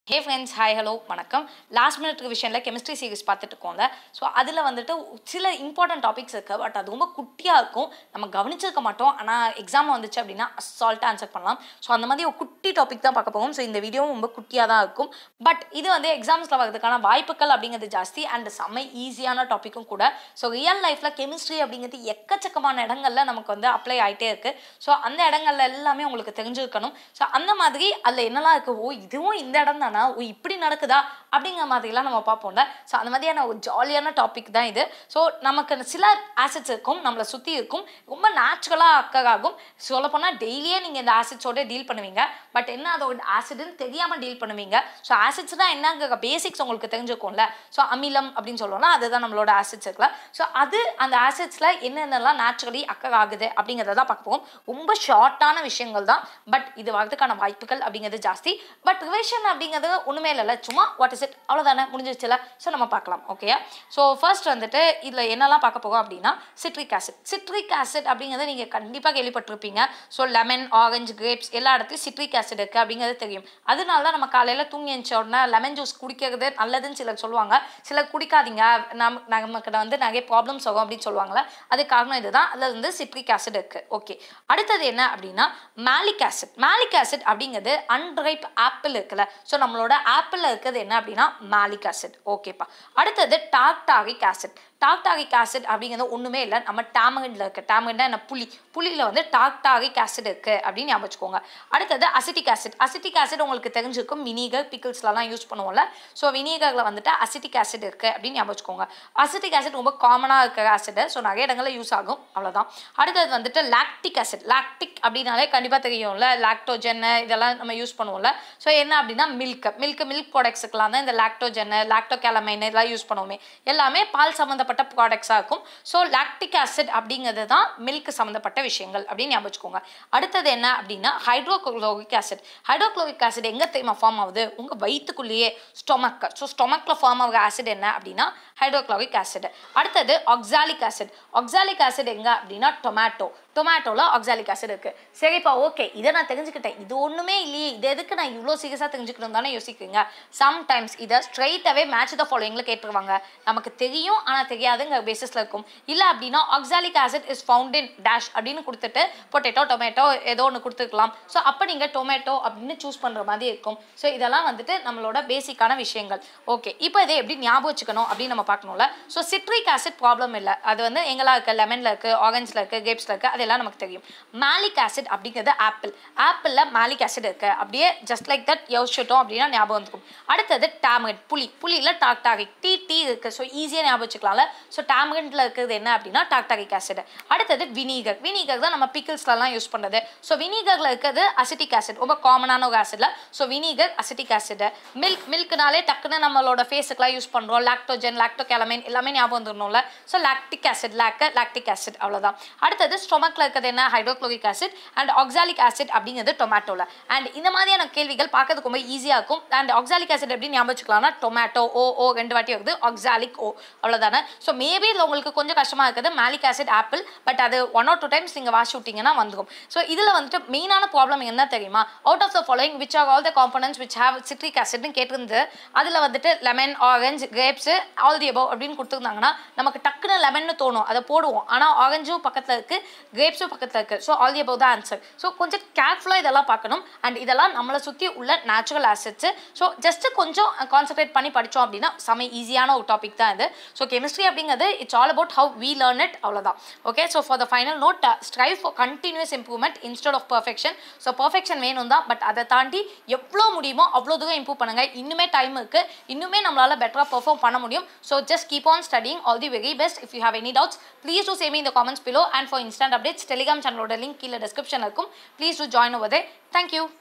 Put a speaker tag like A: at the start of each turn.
A: ஹே friends hi hello வணக்கம் last minute விஷயம்ல chemistry series பார்த்துட்டு இருக்கோம்ல ஸோ அதில் வந்துட்டு சில இம்பார்ட்டன்ட் டாபிக்ஸ் இருக்குது பட் அது ரொம்ப குட்டியாக இருக்கும் நம்ம கவனிச்சிருக்க மாட்டோம் ஆனால் எக்ஸாம் வந்துச்சு அப்படின்னா அசால்ட்டாக ஆன்சர் பண்ணலாம் ஸோ அந்த மாதிரி ஒரு குட்டி டாபிக் தான் பார்க்க போவோம் ஸோ இந்த வீடியோவும் ரொம்ப குட்டியாக தான் இருக்கும் பட் இது வந்து எக்ஸாம்ஸில் வரதுக்கான வாய்ப்புகள் அப்படிங்கிறது ஜாஸ்தி அண்ட் செம்ம ஈஸியான டாப்பிக்கும் கூட ஸோ ரியல் லைஃப்பில் கெமிஸ்ட்ரி அப்படிங்கிறது எக்கச்சக்கமான இடங்கள்ல நமக்கு வந்து அப்ளை ஆகிட்டே இருக்குது ஸோ அந்த இடங்கள்ல எல்லாமே உங்களுக்கு தெரிஞ்சிருக்கணும் ஸோ அந்த மாதிரி அதில் என்னெல்லாம் இருக்குது ஓ இதுவும் இந்த இடம் தானா ஓ இப்படி நடக்குதா அப்படிங்கிற மாதிரிலாம் நம்ம பார்ப்போம்ல ஸோ அந்த மாதிரியான ஒரு ஜாலியான டாபிக் தான் இது ஸோ நமக்கு சில ஆசிட்ஸ் இருக்கும் நம்மளை சுற்றி இருக்கும் ரொம்ப நேச்சுரலாக அக்கறாகும் சொல்லப்போனால் டெய்லியே நீங்கள் இந்த ஆசிட்ஸோட டீல் பண்ணுவீங்க பட் என்ன அதோட ஆசிட்னு தெரியாமல் டீல் பண்ணுவீங்க ஸோ ஆசிட்ஸ்னால் என்னங்கிற பேசிக்ஸ் உங்களுக்கு தெரிஞ்சுக்கும்ல ஸோ அமிலம் அப்படின்னு சொல்லுவோம்ல அதுதான் நம்மளோட ஆசிட்ஸ் இருக்குல்ல ஸோ அது அந்த ஆசிட்ஸில் என்னென்னலாம் நேச்சுரலி அக்கர் ஆகுது அப்படிங்கிறத தான் பார்க்க போவோம் ரொம்ப ஷார்ட்டான விஷயங்கள் தான் பட் இது வரதுக்கான வாய்ப்புகள் அப்படிங்கிறது ஜாஸ்தி பட் ரிவேஷன் அப்படிங்கிறது ஒன்றுமே இல்லைல்ல சும்மா வாட் இஸ் இட் அவ்வளோதானே முடிஞ்சிருச்சுல ஸோ நம்ம பார்க்கலாம் ஓகே ஸோ ஃபர்ஸ்ட் வந்துட்டு இதில் என்னெல்லாம் பார்க்க போகிறோம் அப்படின்னா சிட்ரிக் ஆசிட் சிட்ரிக் ஆசிட் அப்படிங்கிறத நீங்கள் கண்டிப்பாக கேள்விப்பட்டிருப்பீங்க ஸோ லெமன் ஆரஞ்சு கிரேப்ஸ் எல்லா இடத்துலையும் சிட்ரிக் ஆசிட் இருக்குது அப்படிங்கிறது தெரியும் அதனால தான் நம்ம காலையில் தூங்கி எழுந்த உடனே லெமன் ஜூஸ் குடிக்கிறது நல்லதுன்னு சிலர் சொல்லுவாங்க சிலர் குடிக்காதீங்க நம் நமக்கு வந்து நிறைய ப்ராப்ளம்ஸ் வரும் அப்படின்னு சொல்லுவாங்கள்ல அது காரணம் இதுதான் அதில் வந்து சிட்ரிக் ஆசிட் இருக்குது ஓகே அடுத்தது என்ன அப்படின்னா மேலிக் ஆசிட் மேலிக் ஆசிட் அப்படிங்கிறது அன்ரைப் ஆப்பிள் இருக்குல்ல ஸோ நம்மளோட ஆப்பிளில் இருக்கிறது என்ன அப்படின்னா மேலிக் ஆசிட் ஓகேப்பா அடுத்தது டாக்டாரிக் ஆசிட் டாக்டாரிக் ஆசிட் அப்படிங்கிறது ஒன்றுமே இல்லை நம்ம டேமகண்டில் இருக்க டேமகண்டா என்ன புளி புளியில் வந்து டாக்டாரிக் ஆசிட் இருக்குது அப்படின்னு ஞாபகம் வச்சுக்கோங்க அடுத்தது அசிட்டிக் ஆசிட் அசிட்டிக் ஆசிட் உங்களுக்கு தெரிஞ்சிருக்கும் வினிகர் பிக்கிள்ஸ்லலாம் யூஸ் பண்ணுவோம்ல ஸோ வினிகரில் வந்துட்டு அசிட்டிக் ஆசிட் இருக்குது அப்படின்னு ஞாபகம் வச்சுக்கோங்க அசிட்டிக் ஆசிட் ரொம்ப காமனாக இருக்கிற ஆசிட் ஸோ நிறைய இடங்களில் யூஸ் ஆகும் அவ்வளோதான் அடுத்தது வந்துட்டு லாக்டிக் ஆசிட் லாக்டிக் அப்படின்னாலே கண்டிப்பாக தெரியும்ல லாக்டோஜன் இதெல்லாம் நம்ம யூஸ் பண்ணுவோம்ல ஸோ என்ன அப்படின்னா மில்க் மில்க் மில்க் ப்ராடக்ட்ஸுக்கெலாம் தான் இந்த லாக்டோஜன் லாக்டோ கேலமைன் இதெல்லாம் யூஸ் பண்ணுவோமே எல்லாமே பால் சம்மந்தப்பட்ட ப்ராடக்ட்ஸாக இருக்கும் ஸோ லாக்டிக் ஆசிட் அப்படிங்கிறது தான் மில்க் சம்மந்தப்பட்ட விஷயங்கள் அப்படின்னு ஞாபகம் வச்சுக்கோங்க அடுத்தது என்ன அப்படின்னா ஹைட்ரோக்ளோரிக் ஆசிட் ஹைட்ரோக்ளோரிக் ஆசிட் எங்கே தெரியுமா ஃபார்ம் ஆகுது உங்கள் வயிற்றுக்குள்ளேயே ஸ்டொமக் ஸோ ஸ்டொமக்கில் ஃபார்ம் ஆகிற ஆசிட் என்ன அப்படின்னா ஹைட்ரோக்ளோரிக் ஆசிட் அடுத்தது ஆக்சாலிக் ஆசிட் ஆக்சாலிக் ஆசிட் எங்கே அப்படின்னா டொமேட்டோ டொமேட்டோவில் ஆக்சாலிக் ஆசிட் இருக்குது சரிப்பா ஓகே இதை நான் தெரிஞ்சுக்கிட்டேன் இது ஒன்றுமே இல்லையே இது எதுக்கு நான் இவ்வளோ சீரியஸாக தெரிஞ்சுக்கணும் தானே யோசிக்கிறீங்க சம்டைம்ஸ் இதை ஸ்ட்ரைட்டாகவே மேட்ச் த ஃபாலோயிங்கில் கேட்டுருவாங்க நமக்கு தெரியும் ஆனால் தெரியாதுங்கிற பேசிஸில் இருக்கும் இல்லை அப்படின்னா oxalic acid is found in dash அப்படின்னு கொடுத்துட்டு பொட்டேட்டோ டொமேட்டோ ஏதோ ஒன்று கொடுத்துருக்கலாம் ஸோ அப்போ நீங்கள் டொமேட்டோ அப்படின்னு சூஸ் பண்ணுற மாதிரி இருக்கும் ஸோ இதெல்லாம் வந்துட்டு நம்மளோட பேசிக்கான விஷயங்கள் ஓகே இப்போ இதை எப்படி ஞாபகம் வச்சுக்கணும் அப்படின்னு நம்ம பார்க்கணும்ல ஸோ சிட்ரிக் ஆசிட் ப்ராப்ளம் இல்லை அது வந்து எங்கெல்லாம் இருக்குது லெமனில் இருக்குது ஆரஞ்சில் இருக்குது கிரேப்ஸில் இருக்குது அதெல்லாம் நமக்கு தெரியும் மேலிக் ஆசிட் அப்படிங்கிறது ஆப்பிள் ஆப்பிளில் மேலிக் ஆசிட் இருக்குது அப்படியே ஜஸ்ட் லைக் தட் யோசிச்சிட்டோம் அப்படின்னா ஞாபகம் வந்துக்கும் அடுத்தது டேமகன் புளி புளியில் டாக்டாரிக் டி டி இருக்குது ஸோ ஈஸியாக ஞாபகம் வச்சுக்கலாம்ல ஸோ டேமகனில் இருக்கிறது என்ன அப்படின்னா டாக்டாரிக் ஆசிட் அடுத்தது வினிகர் வினிகர் தான் நம்ம பிக்கிள்ஸ்லாம் யூஸ் பண்ணுறது ஸோ வினிகரில் இருக்கிறது அசிட்டிக் ஆசிட் ரொம்ப காமனான ஒரு ஆசிடில் so vinegar acetic acid milk மில்க்னாலே டக்குன்னு நம்மளோட ஃபேஸுக்குலாம் யூஸ் பண்ணுறோம் லாக்டோஜன் லாக்டோ கேலமைன் எல்லாமே ஞாபகம் வந்துடணும்ல ஸோ லாக்டிக் ஆசிட் லாக்க லாக்டிக் ஆசிட் அவ்வளோதான் அடுத்தது ஸ்டொமக்கில் இருக்கிறது என்ன hydrochloric acid and oxalic acid அப்படிங்கிறது டொமேட்டோவில் அண்ட் இந்த மாதிரியான கேள்விகள் பார்க்கறதுக்கு ரொம்ப ஈஸியாக இருக்கும் அண்ட் ஆக்சாலிக் ஆசிட் எப்படி ஞாபகம் வச்சுக்கலாம்னா டொமேட்டோ ஓ ஓ ரெண்டு வாட்டி வருது ஆக்சாலிக் ஓ அவ்வளோதானே ஸோ மேபி இதில் உங்களுக்கு கொஞ்சம் கஷ்டமாக இருக்குது மேலிக் ஆசிட் ஆப்பிள் பட் அது ஒன் ஆர் டூ டைம்ஸ் நீங்கள் வாஷ் விட்டிங்கன்னா வந்துடும் ஸோ இதில் வந்துட்டு மெயினான ப்ராப்ளம் என்ன தெரியுமா out of the following which are all the components which have citric ஆசிட்னு கேட்டிருந்து அதில் வந்துட்டு lemon orange grapes all the above அப்படின்னு கொடுத்துருந்தாங்கன்னா நமக்கு டக்குன்னு லெமன்னு தோணும் அதை போடுவோம் ஆனால் ஆரஞ்சும் பக்கத்தில் இருக்குது கிரேப்ஸும் பக்கத்தில் இருக்குது ஸோ ஆல் தி அபவ் தான் ஆன்சர் ஸோ கொஞ்சம் கேர்ஃபுல்லாக இதெல்லாம் பார்க்கணும் அண்ட் இதெல்லாம் நம்மளை சுற்றி உள்ள நேச்சுரல் ஆசிட்ஸு ஸோ ஜஸ்ட்டு கொஞ்சம் கான்சன்ட்ரேட் பண்ணி படித்தோம் அப்படின்னா செம ஈஸியான ஒரு டாபிக் தான் இது ஸோ கெமிஸ்ட்ரி அப்படிங்கிறது it's all about how we learn it அவ்வளோதான் okay so for the final note strive for continuous improvement instead of perfection so perfection வேணும் தான் பட் அதை தாண்டி எவ்வளோ முடியுமோ அவ்வளோ தூரம் இம்ப்ரூவ் பண்ணுங்கள் இன்னுமே டைம் இருக்குது இன்னுமே நம்மளால் பெட்டராக பெர்ஃபார்ம் பண்ண முடியும் so just keep on studying all the very best if you have any doubts please do சேமி இந்த comments below and for instant updates Telegram சேனலோட லிங்க் கீழே டிஸ்கிரிப்ஷன் இருக்கும் please do join over they thank you